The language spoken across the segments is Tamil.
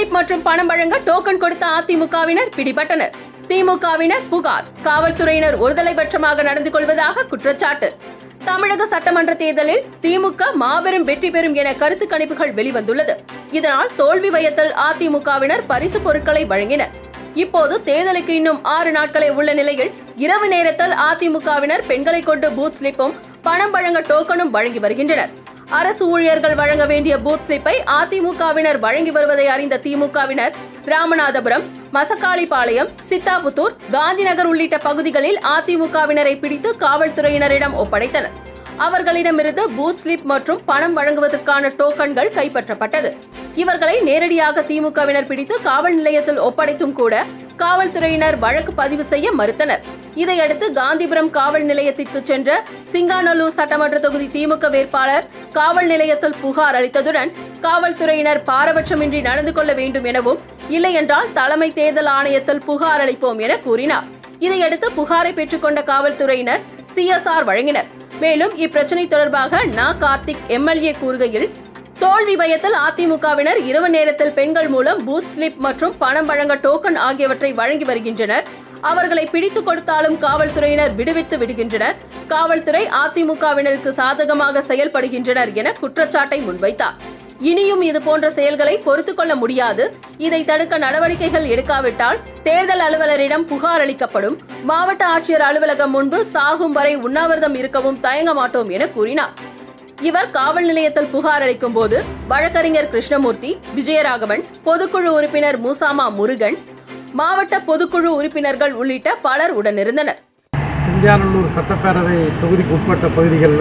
ஸ்லிப் மற்றும் பணம் வழங்க டோக்கன் கொடுத்த அதிமுகவினர் பிடிபட்டனர் திமுகவினர் புகார் காவல்துறையினர் ஒருதலைபட்சமாக நடந்து கொள்வதாக குற்றச்சாட்டு தமிழக சட்டமன்ற தேர்தலில் திமுக மாபெரும் வெற்றி பெறும் என கருத்து கணிப்புகள் வெளிவந்துள்ளது இதனால் தோல்வி பயத்தில் அதிமுகவினர் பரிசு பொருட்களை வழங்கினர் இப்போது தேர்தலுக்கு இன்னும் ஆறு நாட்களே உள்ள நிலையில் இரவு நேரத்தில் அதிமுகவினர் பெண்களை கொண்டு பூத் ஸ்லிப்பும் பணம் வழங்க டோக்கனும் வழங்கி வருகின்றனர் அரசு ஊழியர்கள் வழங்க வேண்டிய பூத் ஸ்லிப்பை அதிமுகவினர் வழங்கி வருவதை அறிந்த திமுகவினர் ராமநாதபுரம் மசக்காளிபாளையம் சித்தாபுத்தூர் காந்திநகர் உள்ளிட்ட பகுதிகளில் அதிமுகவினரை பிடித்து காவல்துறையினரிடம் ஒப்படைத்தனர் அவர்களிடமிருந்து பூத் ஸ்லிப் மற்றும் பணம் வழங்குவதற்கான டோக்கன்கள் கைப்பற்றப்பட்டது இவர்களை நேரடியாக திமுகவினர் பிடித்து காவல் நிலையத்தில் ஒப்படைத்தும் கூட காவல்துறையினர் வழக்கு பதிவு செய்ய மறுத்தனர் இதையடுத்து காந்திபுரம் காவல் நிலையத்திற்கு சென்ற சிங்காநல்லூர் சட்டமன்ற தொகுதி திமுக வேட்பாளர் காவல் நிலையத்தில் புகார் அளித்ததுடன் காவல்துறையினர் பாரபட்சமின்றி நடந்து கொள்ள வேண்டும் எனவும் இல்லையென்றால் தலைமை தேர்தல் ஆணையத்தில் புகார் அளிப்போம் என கூறினார் இதையடுத்து புகாரை பெற்றுக்கொண்ட காவல்துறையினர் சிஎஸ்ஆர் வழங்கினர் மேலும் இப்பிரச்சனை தொடர்பாக நா கார்த்திக் எம்எல்ஏ கூறுகையில் தோல்வி பயத்தில் அதிமுகவினர் இரவு நேரத்தில் பெண்கள் மூலம் பூத் ஸ்லிப் மற்றும் பணம் வழங்க டோக்கன் ஆகியவற்றை வழங்கி வருகின்றனர் அவர்களை பிடித்து கொடுத்தாலும் காவல்துறையினர் விடுவித்து விடுகின்றனர் காவல்துறை அதிமுகவினருக்கு சாதகமாக செயல்படுகின்றனர் என குற்றச்சாட்டை முன்வைத்தார் இனியும் இது போன்ற செயல்களை பொறுத்துக் கொள்ள முடியாது இதை தடுக்க நடவடிக்கைகள் எடுக்காவிட்டால் தேர்தல் அலுவலரிடம் புகார் அளிக்கப்படும் மாவட்ட ஆட்சியர் அலுவலகம் முன்பு சாகும் வரை உண்ணாவிரதம் இருக்கவும் தயங்க மாட்டோம் என கூறினார் இவர் காவல் நிலையத்தில் புகார் அளிக்கும் போது வழக்கறிஞர் கிருஷ்ணமூர்த்தி விஜயராகவன் பொதுக்குழு உறுப்பினர் மூசாமா முருகன் மாவட்ட பொதுக்குழு உறுப்பினர்கள் உள்ளிட்ட பலர் உடனிருந்தனர் சிங்காநல்லூர் சட்டப்பேரவை தொகுதிக்கு உட்பட்ட பகுதிகளில்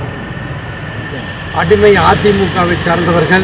அடிமை அதிமுகவை சார்ந்தவர்கள்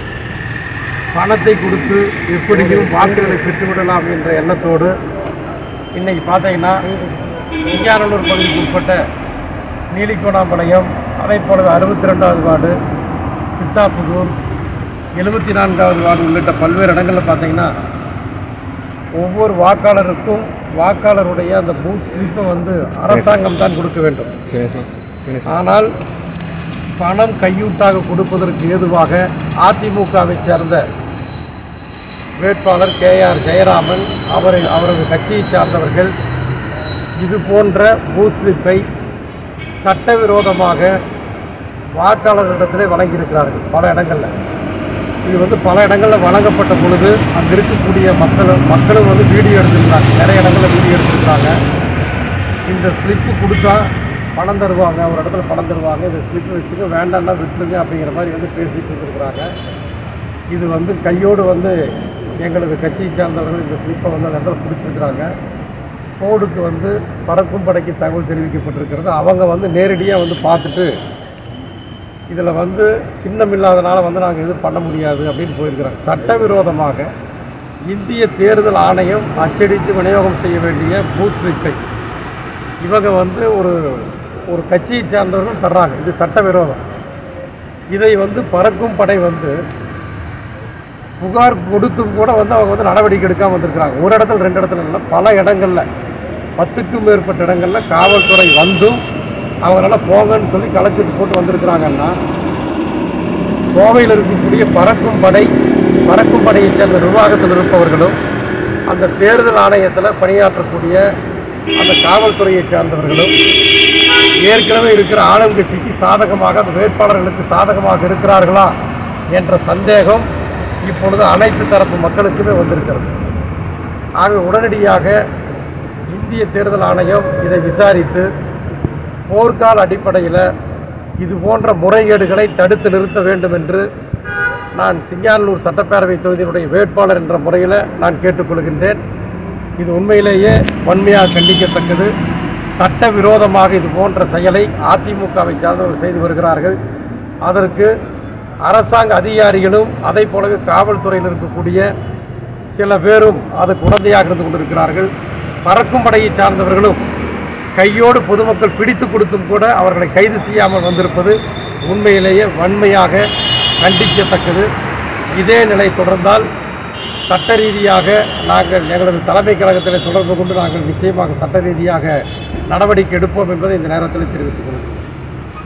பணத்தை கொடுத்து எப்படியும் வாக்குகளை பெற்றுவிடலாம் என்ற எண்ணத்தோடு இன்னைக்கு பார்த்தீங்கன்னா சிங்காநல்லூர் பகுதிக்கு உட்பட்ட நீலிக்கோணாம்பாளையம் அதே போலவே அறுபத்தி ரெண்டாவது வார்டு சித்தாப்புதூர் எழுபத்தி நான்காவது வார்டு உள்ளிட்ட பல்வேறு இடங்களில் பார்த்தீங்கன்னா ஒவ்வொரு வாக்காளருக்கும் வாக்காளருடைய அந்த பூத் ஸ்லிப்பை வந்து அரசாங்கம் தான் கொடுக்க வேண்டும் ஆனால் பணம் கையூட்டாக கொடுப்பதற்கு ஏதுவாக அதிமுகவை சேர்ந்த வேட்பாளர் கே ஆர் ஜெயராமன் அவரை அவரது கட்சியை சார்ந்தவர்கள் இது போன்ற பூத் ஸ்லிப்பை சட்டவிரோதமாக வாக்காளர்களிடத்திலே வழங்கியிருக்கிறார்கள் பல இடங்களில் இது வந்து பல இடங்களில் வழங்கப்பட்ட பொழுது அங்கே இருக்கக்கூடிய மக்களும் மக்களும் வந்து வீடியோ எடுத்துருக்காங்க நிறைய இடங்களில் வீடியோ எடுத்துருக்காங்க இந்த ஸ்லிப்பு கொடுத்தா பணம் தருவாங்க ஒரு இடத்துல பணம் தருவாங்க இந்த ஸ்லிப்பு வச்சுக்க வேண்டாம்னா விட்டுருங்க அப்படிங்கிற மாதிரி வந்து பேசிட்டு இருந்திருக்கிறாங்க இது வந்து கையோடு வந்து எங்களது கட்சியை சார்ந்தவர்கள் இந்த ஸ்லிப்பை வந்து அந்த இடத்துல பிடிச்சிருக்கிறாங்க ஸ்கோடுக்கு வந்து பறக்கும் படைக்கு தகவல் தெரிவிக்கப்பட்டிருக்கிறது அவங்க வந்து நேரடியாக வந்து பார்த்துட்டு இதில் வந்து சின்னம் இல்லாதனால வந்து நாங்கள் எதுவும் பண்ண முடியாது அப்படின்னு போயிருக்கிறாங்க சட்டவிரோதமாக இந்திய தேர்தல் ஆணையம் அச்சடித்து விநியோகம் செய்ய வேண்டிய பூத் ஸ்லிப்பை இவங்க வந்து ஒரு ஒரு கட்சியை சார்ந்தவர்கள் தர்றாங்க இது சட்டவிரோதம் இதை வந்து பறக்கும் படை வந்து புகார் கொடுத்தும் கூட வந்து அவங்க வந்து நடவடிக்கை எடுக்காமல் வந்திருக்கிறாங்க ஒரு இடத்துல ரெண்டு இடத்துல இல்லை பல இடங்களில் பத்துக்கும் மேற்பட்ட இடங்களில் காவல்துறை வந்தும் அவங்களால போங்கன்னு சொல்லி களைச்சிட்டு போட்டு வந்திருக்கிறாங்கன்னா கோவையில் இருக்கக்கூடிய பறக்கும் படை பறக்கும் படையை சேர்ந்த நிர்வாகத்தில் இருப்பவர்களும் அந்த தேர்தல் ஆணையத்தில் பணியாற்றக்கூடிய அந்த காவல்துறையை சார்ந்தவர்களும் ஏற்கனவே இருக்கிற ஆளும் கட்சிக்கு சாதகமாக அந்த வேட்பாளர்களுக்கு சாதகமாக இருக்கிறார்களா என்ற சந்தேகம் இப்பொழுது அனைத்து தரப்பு மக்களுக்குமே வந்திருக்கிறது ஆக உடனடியாக இந்திய தேர்தல் ஆணையம் இதை விசாரித்து போர்க்கால அடிப்படையில் இது போன்ற முறைகேடுகளை தடுத்து நிறுத்த வேண்டும் என்று நான் சிங்கானூர் சட்டப்பேரவை தொகுதியினுடைய வேட்பாளர் என்ற முறையில் நான் கேட்டுக்கொள்கின்றேன் இது உண்மையிலேயே வன்மையாக கண்டிக்கத்தக்கது சட்டவிரோதமாக இது போன்ற செயலை அதிமுகவை சார்ந்தவர்கள் செய்து வருகிறார்கள் அதற்கு அரசாங்க அதிகாரிகளும் அதை போலவே காவல்துறையில் இருக்கக்கூடிய சில பேரும் அதுக்கு உடந்தையாக இருந்து கொண்டிருக்கிறார்கள் பறக்கும் படையை சார்ந்தவர்களும் கையோடு பொதுமக்கள் பிடித்து கொடுத்தும் கூட அவர்களை கைது செய்யாமல் வந்திருப்பது உண்மையிலேயே வன்மையாக கண்டிக்கத்தக்கது இதே நிலை தொடர்ந்தால் சட்ட ரீதியாக நாங்கள் எங்களது தலைமை கழகத்தில் தொடர்பு கொண்டு நாங்கள் நிச்சயமாக சட்ட ரீதியாக நடவடிக்கை எடுப்போம் என்பதை இந்த நேரத்தில் தெரிவித்துக் கொள்கிறேன்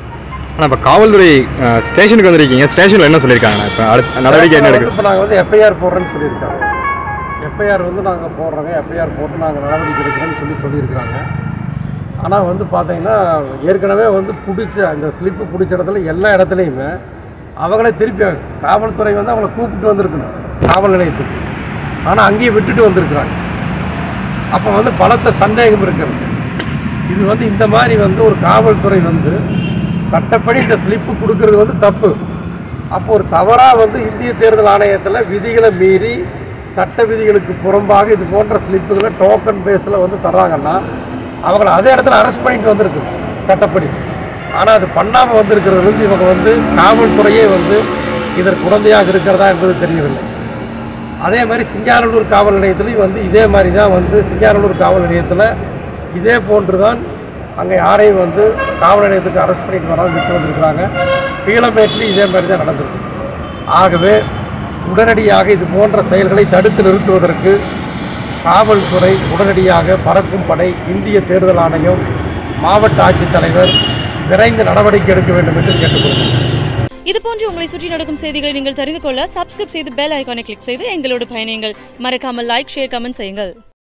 ஆனால் இப்போ காவல்துறை அஹ், ஸ்டேஷனுக்கு வந்திருக்கீங்க ஸ்டேஷனில் என்ன சொல்லியிருக்காங்க இப்போ அடுத்த நடவடிக்கை என்ன எடுக்கு இப்போ நாங்கள் வந்து எஃப்ஐஆர் போடுறேன்னு சொல்லியிருக்காங்க எஃப்ஐஆர் வந்து நாங்கள் போடுறோங்க எஃப்ஐஆர் போட்டு நாங்கள் நடவடிக்கை எடுக்கிறோன்னு சொல்லி சொல்லியிருக்கிறாங்க ஆனால் வந்து பார்த்தீங்கன்னா ஏற்கனவே வந்து பிடிச்ச அந்த ஸ்லிப்பு பிடிச்ச இடத்துல எல்லா இடத்துலையுமே அவங்களே திருப்பி காவல்துறை வந்து அவங்கள கூப்பிட்டு வந்திருக்கணும் காவல் நிலையத்துக்கு ஆனால் அங்கேயே விட்டுட்டு வந்திருக்கிறாங்க அப்போ வந்து பலத்த சந்தேகம் இருக்கிறது இது வந்து இந்த மாதிரி வந்து ஒரு காவல்துறை வந்து சட்டப்படி இந்த ஸ்லிப்பு கொடுக்கறது வந்து தப்பு அப்போ ஒரு தவறாக வந்து இந்திய தேர்தல் ஆணையத்தில் விதிகளை மீறி சட்ட விதிகளுக்கு புறம்பாக இது போன்ற ஸ்லிப்புகளை டோக்கன் பேஸில் வந்து தர்றாங்கன்னா அவங்கள அதே இடத்துல அரெஸ்ட் பண்ணிட்டு வந்திருக்கு சட்டப்படி ஆனால் அது பண்ணாமல் வந்திருக்கிறது வந்து இவங்க வந்து காவல்துறையே வந்து இதற்கு உடந்தையாக இருக்கிறதா என்பது தெரியவில்லை அதே மாதிரி சிங்காரலூர் காவல் நிலையத்துலையும் வந்து இதே மாதிரி தான் வந்து சிங்காரலூர் காவல் நிலையத்தில் இதே போன்று தான் அங்கே யாரையும் வந்து காவல் நிலையத்துக்கு அரெஸ்ட் பண்ணிட்டு வராமல் விட்டு வந்திருக்கிறாங்க பீளமேட்லேயும் இதே மாதிரி தான் நடந்திருக்கு ஆகவே உடனடியாக இது போன்ற செயல்களை தடுத்து நிறுத்துவதற்கு காவல்துறை உடனடியாக பறக்கும் படை இந்திய தேர்தல் ஆணையம் மாவட்ட ஆட்சித்தலைவர் விரைந்து நடவடிக்கை எடுக்க வேண்டும் என்று கேட்டுக்கொள்கிறேன் இது போன்று உங்களை சுற்றி நடக்கும் செய்திகளை நீங்கள் தெரிந்து கொள்ள சப்ஸ்கிரைப் செய்து பெல் ஐகானை கிளிக் செய்து எங்களோடு பயணியுங்கள் மறக்காமல் லைக் ஷேர் கமெண்ட் செய்யுங்கள்